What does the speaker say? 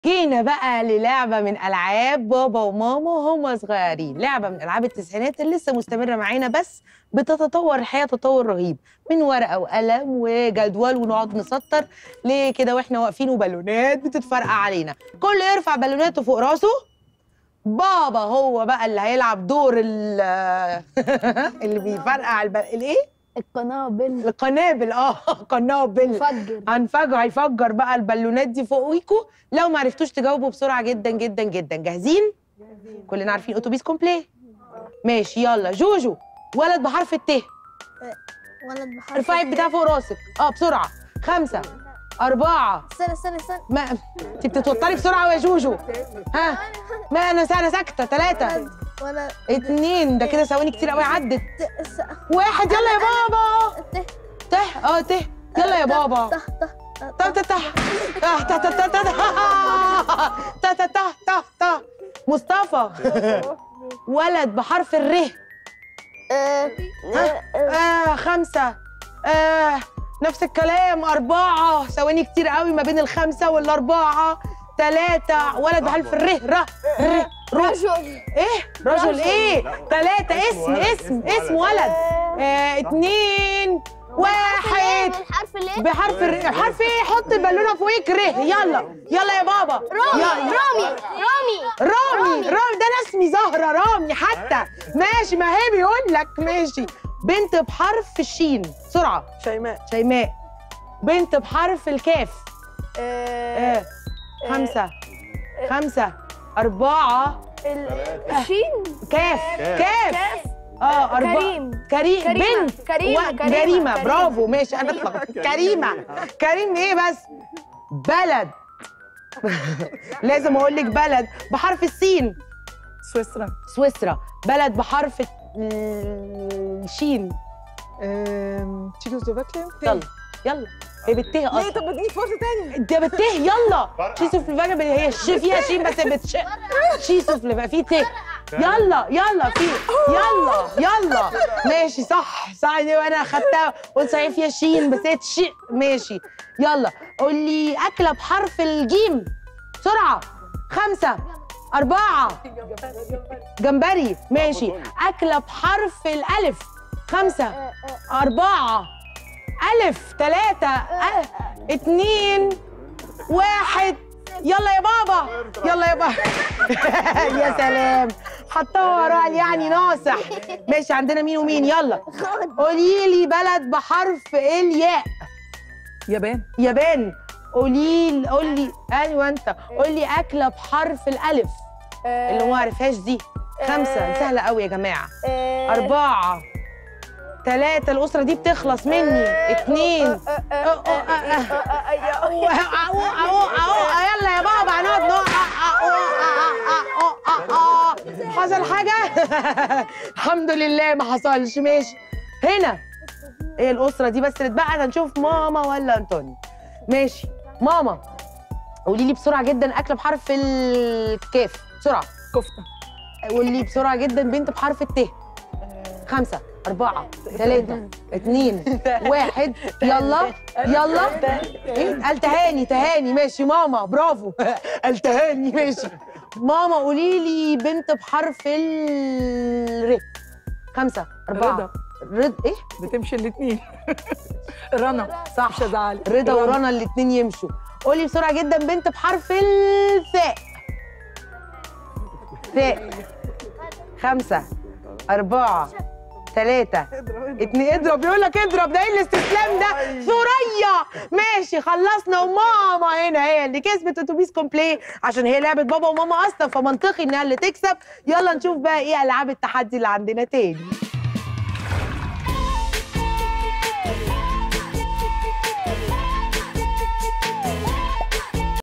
جينا بقى للعبة من ألعاب بابا وماما وهم صغيرين لعبة من ألعاب التسعينات اللي لسه مستمرة معانا بس بتتطور الحياة تطور رهيب من ورقة وقلم وجدول ونقعد نسطر ليه كده واحنا واقفين وبالونات بتتفرقع علينا كل يرفع بالوناته فوق راسه بابا هو بقى اللي هيلعب دور ال اللي بيفرقع الب... الايه؟ القنابل القنابل اه قنابل فجر هنفجر هيفجر بقى البالونات دي فوقيكوا لو ما عرفتوش تجاوبوا بسرعه جدا جدا جدا جاهزين كلنا عارفين اتوبيس كومبلي ماشي يلا جوجو ولد بحرف الت ولد بحرف ارفعي الت. البتاع فوق راسك اه بسرعه خمسة أربعة استنى استنى استنى ما انت بتتوتري بسرعة يا جوجو ها ما أنا أنا ساكتة ثلاثة ولد ولد اتنين ده كده ثواني كتير قوي عدت ت- س- واحد يلا يا بابا ت- ته اه ته يلا يا بابا ته ته تا تا تا تا تا تا تا تا تا تا تا تا تا مصطفى ولد بحرف الر آه، آه، آه خمسة آه نفس الكلام أربعة ثواني كتير قوي ما بين الخمسة والأربعة ثلاثة ولد بحرف الر ر ر رجل رجل إيه رجل إيه ثلاثة اسم اسم اسم ولد آه اتنين واحد بالحرف ليه؟ بحرف الر... حرف ايه حط البالونه فوقك ر يلا يلا يا بابا رامي يلا. رامي رامي رامي رامي ده انا اسمي زهره رامي حتى ماشي ما هي بيقول لك ماشي بنت بحرف الشين بسرعه شيماء شيماء بنت بحرف الكاف آه، آه. خمسة خمسة أربعة ال- الشين كاف كاف اه أربعة كريم كريم كريمة، بنت كريمة، و- كريمة، جريمة كريمة. برافو ماشي أنا اتلخبطت كريمة كريم إيه بس بلد لازم أقول لك بلد بحرف السين سويسرا سويسرا بلد بحرف ال- الشين أم، تشيكوسلوفاكيا يلا يلا هي بالته ليه اصلا طب اديني فرصه تاني ده بالته يلا تشيسوفليفاكيا هي الش فيها شين بس بتش تشيسوفليفاكيا في ت يلا يلا في يلا يلا ماشي صح صح دي وانا خدتها قلت صحيح فيها شين بس هي تش ماشي يلا قول لي اكله بحرف الجيم بسرعه خمسه اربعه جمبري ماشي اكله بحرف الالف خمسه أربعة ألف ثلاثة أ- اتنين واحد يلا يا بابا يلا يا بابا يا سلام حطها ورا يعني ناصح ماشي عندنا مين ومين يلا قولي لي بلد بحرف الياء يابان يابان قولي لي قولي ايوه انت قولي اكله بحرف الالف اللي ما عرفهاش دي خمسه سهله قوي يا جماعه أربعة ثلاثة الأسرة دي بتخلص مني اتنين أهو أهو أهو أهو يلا يا بابا هنقعد نقع حصل حاجة؟ الحمد لله ما حصلش ماشي هنا ايه الأسرة دي بس اللي اتبقت هنشوف ماما ولا أنطوني ماشي ماما قولي لي بسرعة جدا أكلة بحرف الكاف بسرعة كفته قولي بسرعة جدا بنت بحرف الت خمسة أربعة ثلاثة اتنين واحد يلا يلا إيه؟ قال تهاني تهاني ماشي ماما برافو قال تهاني ماشي ماما قولي لي بنت بحرف الر خمسة أربعة رضا. رضا إيه؟ بتمشي الاثنين رنا صح مش هزعلك رضا ورنا الاتنين يمشوا قولي بسرعة جدا بنت بحرف الثاء ثاء خمسة أربعة ثلاثة اتنين اضرب يقول لك اضرب ده ايه الاستسلام ده ثريا ماشي خلصنا وماما هنا هي اللي كسبت اتوبيس كومبلي عشان هي لعبه بابا وماما اصلا فمنطقي انها اللي تكسب يلا نشوف بقى ايه العاب التحدي اللي عندنا تاني